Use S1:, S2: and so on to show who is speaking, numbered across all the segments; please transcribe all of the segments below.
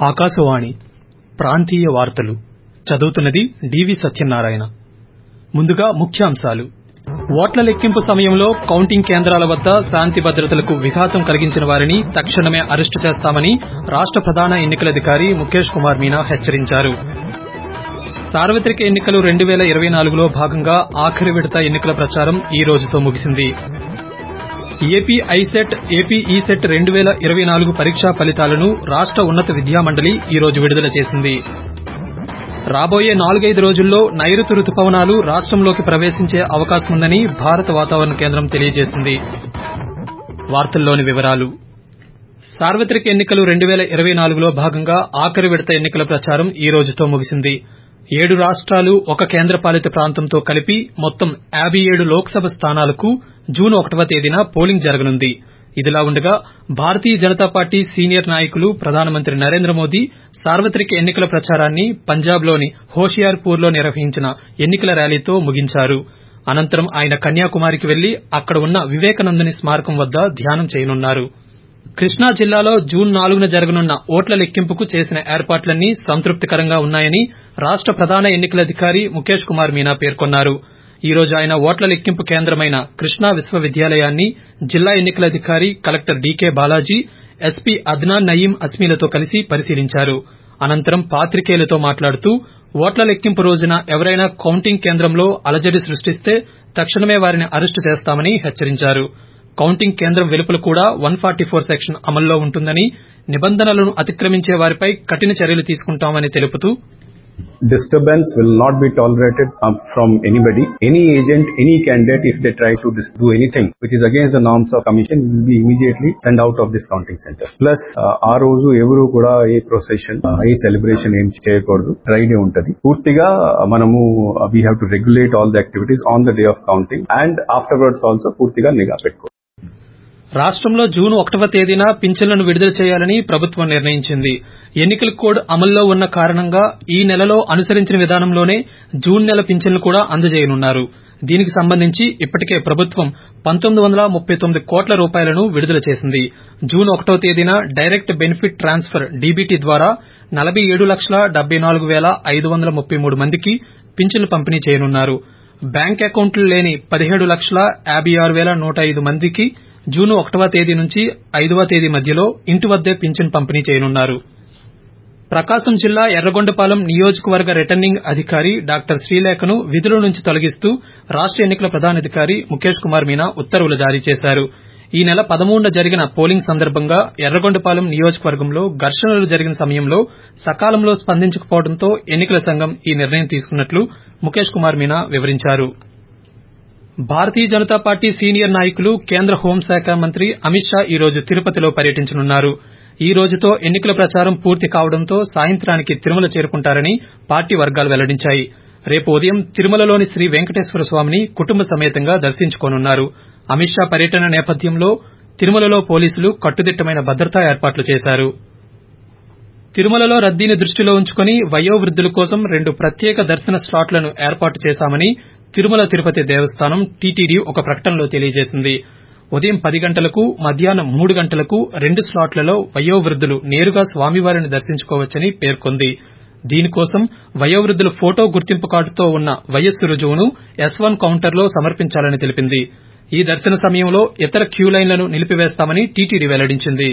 S1: ఆకాశవాణి ప్రాంతీయ వార్తలు చదువుతున్నది డివి సత్యనారాయణ ముందుగా ముఖ్యాంశాలు ఓట్ల లెక్కింపు సమయంలో కౌంటింగ్ కేంద్రాల వద్ద శాంతి భద్రతలకు విఘాతం కలిగించిన వారిని తక్షణమే అరెస్టు చేస్తామని రాష్ట ప్రధాన ఎన్నికల ముఖేష్ కుమార్ మీనా హెచ్చరించారు సార్వత్రిక ఎన్నికలు రెండు పేల ఇరవై నాలుగులో భాగంగా ఆఖరి విడత ఎన్నికల ప్రచారం ఈ రోజుతో ముగిసింది ఏపీ ఐసెట్ ఏపీ ఈసెట్ రెండు పేల ఇరవై నాలుగు పరీక్షా ఫలితాలను రాష్ట ఉన్నత విద్యామండలి ఈ రోజు విడుదల చేసింది రాబోయే నాలుగైదు రోజుల్లో నైరుతి రుతుపవనాలు రాష్టంలోకి ప్రవేశించే అవకాశముందని భారత వాతావరణ కేంద్రం తెలియజేసింది వార్తల్లోని వివరాలు సార్వత్రిక ఎన్నికలు రెండు పేల ఇరవై నాలుగులో భాగంగా ఆఖరి విడత ఎన్నికల ప్రచారం ఈ రోజుతో ముగిసింది ఏడు రాష్టాలు ఒక కేంద్రపాలిత ప్రాంతంతో కలిపి మొత్తం యాబై ఏడు లోక్సభ స్థానాలకు జూన్ ఒకటవ తేదీన పోలింగ్ జరగనుంది ఇదిలా ఉండగా భారతీయ జనతా పార్టీ సీనియర్ నాయకులు ప్రధానమంత్రి నరేంద్ర మోదీ సార్వత్రిక ఎన్నికల ప్రచారాన్ని పంజాబ్లోని హోషియార్పూర్లో నిర్వహించిన ఎన్నికల ర్యాలీతో ముగించారు అనంతరం ఆయన కన్యాకుమారికి వెళ్లి అక్కడ ఉన్న వివేకానందుని స్మారకం వద్ద ధ్యానం చేయనున్నారు కృష్ణా జిల్లాలో జూన్ నాలుగున జరగనున్న ఓట్ల లెక్కింపుకు చేసిన ఏర్పాట్లన్నీ సంతృప్తికరంగా ఉన్నాయని రాష్ట ప్రధాన ఎన్నికల అధికారి ముఖేష్ కుమార్ మీనా పేర్కొన్నారు ఈ రోజు ఆయన ఓట్ల లెక్కింపు కేంద్రమైన కృష్ణా విశ్వవిద్యాలయాన్ని జిల్లా ఎన్నికల అధికారి collector DK Balaji SP Adnan Nayeem అస్మీలతో కలిసి పరిశీలించారు అనంతరం పాత్రికేయులతో మాట్లాడుతూ ఓట్ల లెక్కింపు రోజున ఎవరైనా కౌంటింగ్ కేంద్రంలో అలజడి సృష్టిస్తే తక్షణమే వారిని అరెస్టు చేస్తామని హెచ్చరించారు కౌంటింగ్ కేంద్రం వెలుపల కూడా వన్ ఫార్టీ ఫోర్ సెక్షన్ అమల్లో ఉంటుందని నిబంధనలను అతిక్రమించే వారిపై కఠిన చర్యలు తీసుకుంటామని తెలుపుతూ
S2: disturbance will not be tolerated um, from anybody. Any agent, any candidate, if they try to dis- do anything which is against the norms of commission, will be immediately sent out of this counting center. Plus, uh, ఆ రోజు ఎవరు కూడా ఏ procession ఏ celebration ఏం చేయకూడదు dry day ఉంటది పూర్తిగా మనము we have to regulate all the activities on the day of counting and afterwards also పూర్తిగా నిఘా పెట్టుకో
S1: రాష్టంలో జూన్ ఒకటవ తేదీన పింఛన్లను విడుదల చేయాలని ప్రభుత్వం నిర్ణయించింది ఎన్నికల కోడ్ అమల్లో ఉన్న కారణంగా ఈ నెలలో అనుసరించిన విధానంలోనే జూన్ నెల పింఛన్లు కూడా అందజేయనున్నారు దీనికి సంబంధించి ఇప్పటికే ప్రభుత్వం పంతొమ్మిది వందల ముప్పై తొమ్మిది కోట్ల రూపాయలను విడుదల చేసింది జూన్ ఒకటో తేదీన డైరెక్ట్ బెనిఫిట్ ట్రాన్స్ఫర్ డీబీటీ ద్వారా నలభై ఏడు లక్షల డెబ్బై నాలుగు వేల ఐదు వందల ముప్పై మూడు మందికి పింఛన్లు పంపిణీ చేయనున్నారు బ్యాంక్ అకౌంట్లు లేని పదిహేడు లక్షల యాబై ఆరు వేల నూట ఐదు మందికి జూన్ ఒకటవ తేదీ నుంచి ఐదవ తేదీ మధ్యలో ఇంటి వద్దే పింఛన్ పంపిణీ చేయనున్నారు ప్రకాశం జిల్లా ఎర్రగొండపాలెం నియోజకవర్గ రిటర్నింగ్ అధికారి డాక్టర్ శ్రీలేఖను విధుల నుంచి తొలగిస్తూ రాష్ట ఎన్నికల ప్రధానాధికారి ముఖేష్ కుమార్ మీనా ఉత్తర్వులు జారీ చేశారు ఈ నెల పదమూడున జరిగిన పోలింగ్ సందర్భంగా ఎర్రగొండపాలెం నియోజకవర్గంలో ఘర్షణలు జరిగిన సమయంలో సకాలంలో స్పందించకపోవడంతో ఎన్నికల సంఘం ఈ నిర్ణయం తీసుకున్నట్లు ముఖేష్ కుమార్ మీనా వివరించారు భారతీయ జనతా పార్టీ సీనియర్ నాయకులు కేంద్ర హోంశాఖ మంత్రి అమిత్ షా ఈ రోజు తిరుపతిలో పర్యటించనున్నారు ఈ రోజుతో ఎన్నికల ప్రచారం పూర్తి కావడంతో సాయంత్రానికి తిరుమల చేరుకుంటారని పార్టీ వర్గాలు వెల్లడించాయి రేపు ఉదయం తిరుమలలోని శ్రీ వెంకటేశ్వర స్వామిని కుటుంబ సమేతంగా దర్శించుకోనున్నారు అమిత్ షా పర్యటన నేపథ్యంలో తిరుమలలో పోలీసులు కట్టుదిట్టమైన భద్రతా ఏర్పాట్లు చేశారు తిరుమలలో రద్దీని దృష్టిలో ఉంచుకుని వయోవృద్దుల కోసం రెండు ప్రత్యేక దర్శన స్లాట్లను ఏర్పాటు చేశామని తిరుమల తిరుపతి దేవస్థానం టీటీడీ ఒక ప్రకటనలో తెలియజేసింది ఉదయం పది గంటలకు మధ్యాహ్నం మూడు గంటలకు రెండు స్లాట్లలో వయోవృద్దులు నేరుగా స్వామివారిని దర్శించుకోవచ్చని పేర్కొంది దీనికోసం వయోవృద్దుల ఫోటో గుర్తింపు కార్డుతో ఉన్న వయస్సు రుజువును ఎస్ వన్ కౌంటర్లో సమర్పించాలని తెలిపింది ఈ దర్శన సమయంలో ఇతర క్యూ లైన్లను నిలిపివేస్తామని టీటీడీ వెల్లడించింది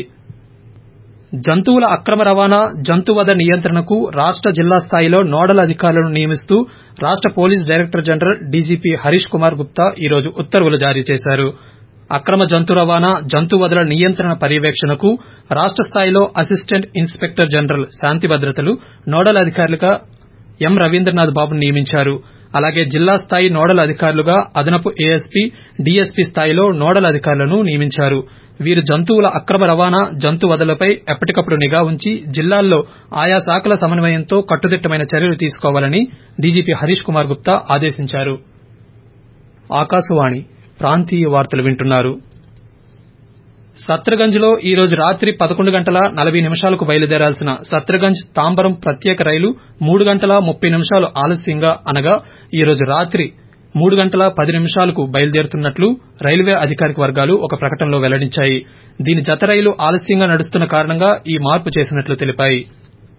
S1: జంతువుల అక్రమ రవాణా జంతువధ నియంత్రణకు రాష్ట జిల్లా స్థాయిలో నోడల్ అధికారులను నియమిస్తూ రాష్ట police director general DGP Harish Kumar Gupta ఈ రోజు ఉత్తర్వులు జారీ చేశారు అక్రమ జంతు రవాణా జంతువధల నియంత్రణ పర్యవేక్షణకు రాష్ట స్థాయిలో అసిస్టెంట్ ఇన్స్పెక్టర్ జనరల్ శాంతి భద్రతలు నోడల్ అధికారులుగా ఎం రవీంద్రనాథ్ బాబును నియమించారు అలాగే జిల్లా స్థాయి నోడల్ అధికారులుగా అదనపు ఏఎస్పీ డీఎస్పీ స్థాయిలో నోడల్ అధికారులను నియమించారు వీరు జంతువుల అక్రమ రవాణా జంతువధలపై ఎప్పటికప్పుడు నిఘా ఉంచి జిల్లాల్లో ఆయా శాఖల సమన్వయంతో కట్టుదిట్టమైన చర్యలు తీసుకోవాలని డీజీపీ హరీష్ కుమార్ గుప్తా ఆదేశించారు ఆకాశవాణి ప్రాంతీయ వార్తలు వింటున్నారు సత్రగంజ్లో ఈ రోజు రాత్రి పదకొండు గంటల నలభై నిమిషాలకు బయలుదేరాల్సిన సత్రగంజ్ తాంబరం ప్రత్యేక రైలు మూడు గంటల ముప్పై నిమిషాలు ఆలస్యంగా అనగా ఈ రోజు రాత్రి మూడు గంటల పది నిమిషాలకు బయలుదేరుతున్నట్లు రైల్వే అధికారిక వర్గాలు ఒక ప్రకటనలో వెల్లడించాయి దీని జత రైలు ఆలస్యంగా నడుస్తున్న కారణంగా ఈ మార్పు చేసినట్లు తెలిపాయి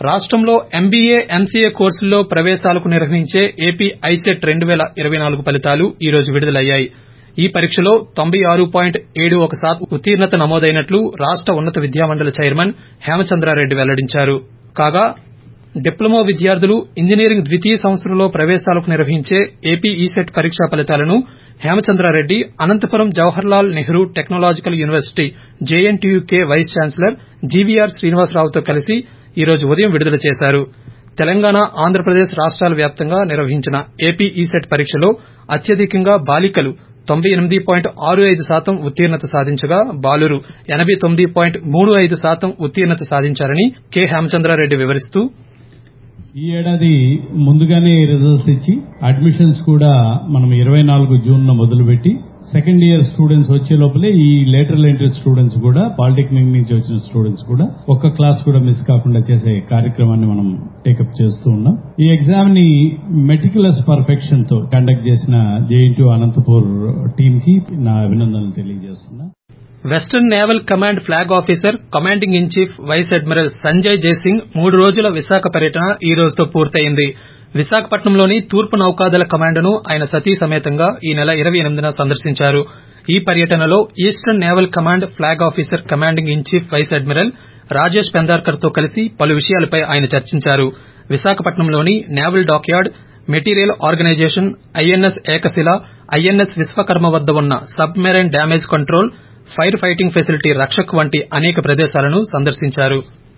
S1: రాష్టంలో ఎంబీఏ ఎంసీఏ కోర్సుల్లో ప్రవేశాలకు నిర్వహించే ఏపీ ఐసెట్ రెండు పేల ఇరవై నాలుగు ఫలితాలు ఈ రోజు విడుదలయ్యాయి ఈ పరీక్షలో తొంభై ఆరు పాయింట్ ఏడు ఒక శాతం ఉత్తీర్ణత నమోదైనట్లు రాష్ట ఉన్నత విద్యామండలి చైర్మన్ హేమచంద్రారెడ్డి వెల్లడించారు కాగా డిప్లొమా విద్యార్థులు ఇంజనీరింగ్ ద్వితీయ సంవత్సరంలో ప్రవేశాలకు నిర్వహించే ఏపీ ఈసెట్ పరీక్షా ఫలితాలను Hemachandra Reddy Anantapur Jawaharlal Nehru technological university JNTUK vice chancellor GVR శ్రీనివాసరావుతో కలిసి ఈ రోజు ఉదయం విడుదల చేశారు తెలంగాణ ఆంధ్రప్రదేశ్ రాష్టాల వ్యాప్తంగా నిర్వహించిన ఏపీ ఈసెట్ పరీక్షలో అత్యధికంగా బాలికలు తొంభై ఎనిమిది పాయింట్ ఆరు ఐదు శాతం ఉత్తీర్ణత సాధించగా బాలురు ఎనబై తొమ్మిది పాయింట్ మూడు ఐదు శాతం ఉత్తీర్ణత సాధించారని కె హేమచంద్రారెడ్డి వివరిస్తూ
S3: ఈ ఏడాది ముందుగానే రిజల్ట్స్ ఇచ్చి అడ్మిషన్స్ కూడా మనం ఇరవై నాలుగు జూన్ మొదలుపెట్టి సెకండ్ ఇయర్ స్టూడెంట్స్ వచ్చే లోపలే ఈ లేటరల్ ఎంట్రీ స్టూడెంట్స్ కూడా పాలిటెక్నిక్ నుంచి వచ్చిన స్టూడెంట్స్ కూడా ఒక్క క్లాస్ కూడా మిస్ కాకుండా చేసే కార్యక్రమాన్ని మనం టేకప్ చేస్తూ ఉన్నాం ఈ ఎగ్జామ్ ని మెటికులస్ పర్ఫెక్షన్ తో కండక్ట్ చేసిన జేఎన్టీ అనంతపూర్ టీమ్ కి నా అభినందనలు తెలియజేస్తున్నా
S1: western naval command flag officer commanding in chief vice admiral Sanjay Jayasingh మూడు రోజుల విశాఖ పర్యటన ఈ రోజుతో పూర్తయింది విశాఖపట్నంలోని తూర్పు నౌకాదళ కమాండ్ను ఆయన సతీ సమేతంగా ఈ నెల ఇరవై ఎనిమిదిన సందర్శించారు ఈ పర్యటనలో eastern naval command flag officer commanding in chief vice admiral Rajesh Pendharkar తో కలిసి పలు విషయాలపై ఆయన చర్చించారు విశాఖపట్నంలోని naval dockyard material organisation INS Ekashila INS Vishwakarma వద్ద ఉన్న submarine damage control fire fighting facility Rakshak వంటి అనేక ప్రదేశాలను సందర్శించారు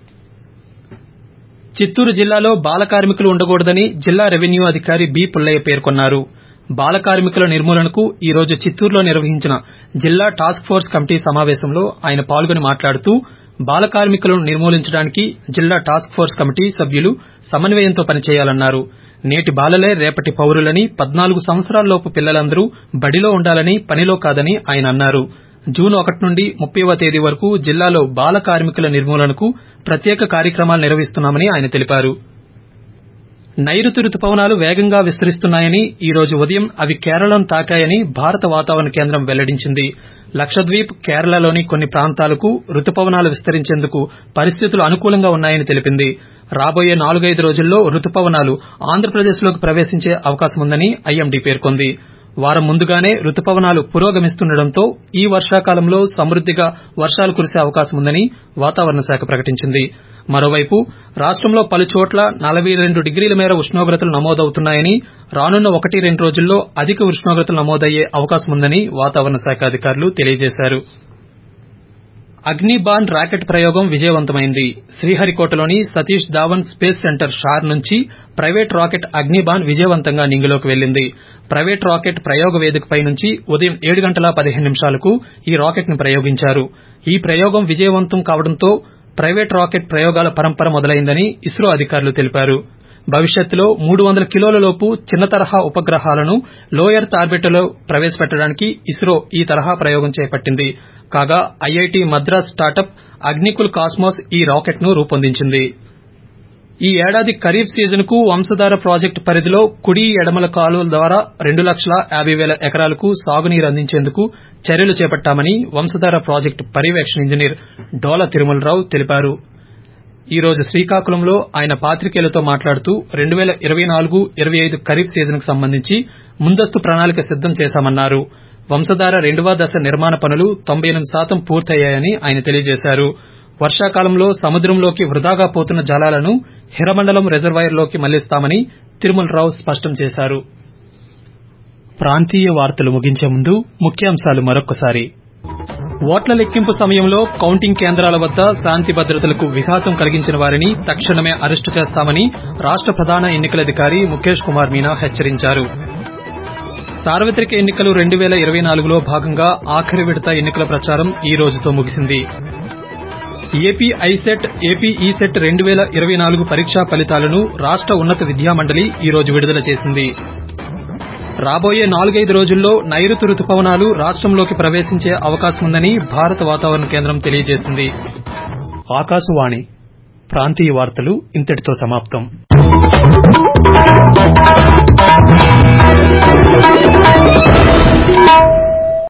S1: చిత్తూరు జిల్లాలో బాల కార్మికులు ఉండకూడదని జిల్లా రెవెన్యూ అధికారి బి పుల్లయ్య పేర్కొన్నారు బాల కార్మికుల నిర్మూలనకు ఈ రోజు చిత్తూరులో నిర్వహించిన జిల్లా టాస్క్ ఫోర్స్ కమిటీ సమావేశంలో ఆయన పాల్గొని మాట్లాడుతూ బాల కార్మికులను నిర్మూలించడానికి జిల్లా టాస్క్ ఫోర్స్ కమిటీ సభ్యులు సమన్వయంతో పనిచేయాలన్నారు నేటి బాలలే రేపటి పౌరులని పద్నాలుగు సంవత్సరాల్లోపు పిల్లలందరూ బడిలో ఉండాలని పనిలో కాదని ఆయన అన్నారు జూన్ ఒకటి నుండి ముప్పైవ తేదీ వరకు జిల్లాలో బాల కార్మికుల నిర్మూలనకు ప్రత్యేక కార్యక్రమాలు నిర్వహిస్తున్నామని ఆయన తెలిపారు నైరుతి రుతుపవనాలు వేగంగా విస్తరిస్తున్నాయని ఈ రోజు ఉదయం అవి కేరళను తాకాయని భారత వాతావరణ కేంద్రం వెల్లడించింది లక్షద్వీప్ కేరళలోని కొన్ని ప్రాంతాలకు రుతుపవనాలు విస్తరించేందుకు పరిస్థితులు అనుకూలంగా ఉన్నాయని తెలిపింది రాబోయే నాలుగైదు రోజుల్లో రుతుపవనాలు ఆంధ్రప్రదేశ్లోకి ప్రవేశించే అవకాశముందని ఐఎండీ పేర్కొంది వారం ముందుగానే రుతుపవనాలు పురోగమిస్తుండటంతో ఈ వర్షాకాలంలో సమృద్దిగా వర్షాలు కురిసే అవకాశముందని వాతావరణ శాఖ ప్రకటించింది మరోవైపు రాష్టంలో పలుచోట్ల నలభై రెండు డిగ్రీల మేర ఉష్ణోగ్రతలు నమోదవుతున్నాయని రానున్న ఒకటి రెండు రోజుల్లో అధిక ఉష్ణోగ్రతలు నమోదయ్యే అవకాశముందని వాతావరణ శాఖ అధికారులు తెలియజేశారు అగ్నిబాన్ రాకెట్ ప్రయోగం విజయవంతమైంది శ్రీహరికోటలోని Satish Dhawan space centre SHAR నుంచి ప్రైవేట్ రాకెట్ అగ్నిబాన్ విజయవంతంగా నింగిలోకి వెళ్లింది ప్రైవేట్ రాకెట్ ప్రయోగ వేదికపై నుంచి ఉదయం ఏడు గంటల పదిహేను నిమిషాలకు ఈ రాకెట్ ను ప్రయోగించారు ఈ ప్రయోగం విజయవంతం కావడంతో ప్రైవేట్ రాకెట్ ప్రయోగాల పరంపర మొదలైందని ఇస్రో అధికారులు తెలిపారు భవిష్యత్తులో మూడు వందల కిలోల లోపు చిన్న తరహా ఉపగ్రహాలను లో ఎర్త్ ఆర్బిటర్లో ప్రవేశపెట్టడానికి ఇస్రో ఈ తరహా ప్రయోగం చేపట్టింది కాగా ఐఐటి మద్రాస్ స్టార్టప్ అగ్నికుల్ కాస్మోస్ ఈ రాకెట్ ను రూపొందించింది ఈ ఏడాది ఖరీఫ్ సీజన్ కు వంశధార ప్రాజెక్టు పరిధిలో కుడి ఎడమల కాలువల ద్వారా రెండు లక్షల యాబై వేల ఎకరాలకు సాగునీరు అందించేందుకు చర్యలు చేపట్టామని వంశధార ప్రాజెక్టు పర్యవేక్షణ ఇంజనీర్ డోల తిరుమలరావు తెలిపారు ఈ రోజు శ్రీకాకుళంలో ఆయన పాత్రికేయులతో మాట్లాడుతూ రెండు పేల ఇరవై నాలుగు ఇరవై ఐదు ఖరీఫ్ సీజన్ కు సంబంధించి ముందస్తు ప్రణాళిక సిద్దం చేశామన్నారు వంశధార రెండవ దశ నిర్మాణ పనులు తొంభై ఎనిమిది శాతం పూర్తయ్యాయని ఆయన తెలియజేశారు వర్షాకాలంలో సముద్రంలోకి వృధాగా పోతున్న జలాలను హిరమండలం రిజర్వాయర్లోకి మళ్లిస్తామని తిరుమలరావు స్పష్టం చేశారు ప్రాంతీయ వార్తలు ముగించే ముందు ముఖ్యాంశాలు మరొకసారి ఓట్ల లెక్కింపు సమయంలో కౌంటింగ్ కేంద్రాల వద్ద శాంతి భద్రతలకు విఘాతం కలిగించిన వారిని తక్షణమే అరెస్టు చేస్తామని రాష్ట ప్రధాన ఎన్నికల ముఖేష్ కుమార్ మీనా హెచ్చరించారు సార్వత్రిక ఎన్నికలు రెండు వేల ఇరవై నాలుగులో భాగంగా ఆఖరి విడత ఎన్నికల ప్రచారం ఈ రోజుతో ముగిసింది ఏపీ ఐసెట్ ఏపీ ఈసెట్ రెండు వేల ఇరవై నాలుగు పరీక్షా ఫలితాలను రాష్ట ఉన్నత విద్యామండలి ఈ రోజు విడుదల చేసింది రాబోయే నాలుగైదు రోజుల్లో నైరుతి రుతుపవనాలు రాష్టంలోకి ప్రవేశించే అవకాశముందని భారత వాతావరణ కేంద్రం తెలియజేసింది ఆకాశవాణి ప్రాంతీయ వార్తలు ఇంతటితో సమాప్తం